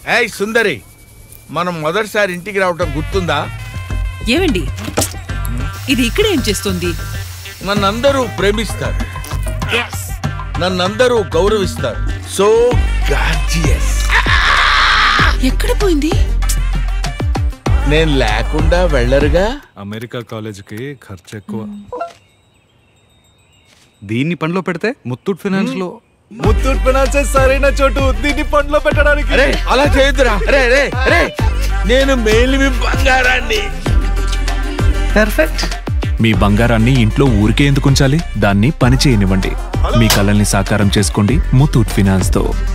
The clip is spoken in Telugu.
ఏయ్ సుందరి మనం మొదటిసారి ఇంటికి రావటం గుర్తుందా ఏమండి ఇది ఇక్కడ ఏం చేస్తుంది నన్నందరూ ప్రేమిస్తారు నన్నందరూ గౌరవిస్తారు సో గార్జియస్ ఎక్కడ పోయింది నేను లేకుండా వెళ్ళరుగా అమెరికా కాలేజీకి ఖర్చు ఎక్కువ దీన్ని పనిలో పెడితే ముత్తూట్ ఫైనాన్స్ లో ముత్తూట్ ఫైనాన్స్ సరైన చోటు దీన్ని పండ్లో పెట్టడానికి అరే అలా చేయొద్దురా అరే అరే అరే నేను మేలిమి బంగారాన్ని పర్ఫెక్ట్ మీ బంగారాన్ని ఇంట్లో ఊరికే ఎందుకు ఉంచాలి దాన్ని పని చేయనివ్వండి మీ కలల్ని సాకారం చేసుకోండి ముతూట్ ఫినాన్స్ తో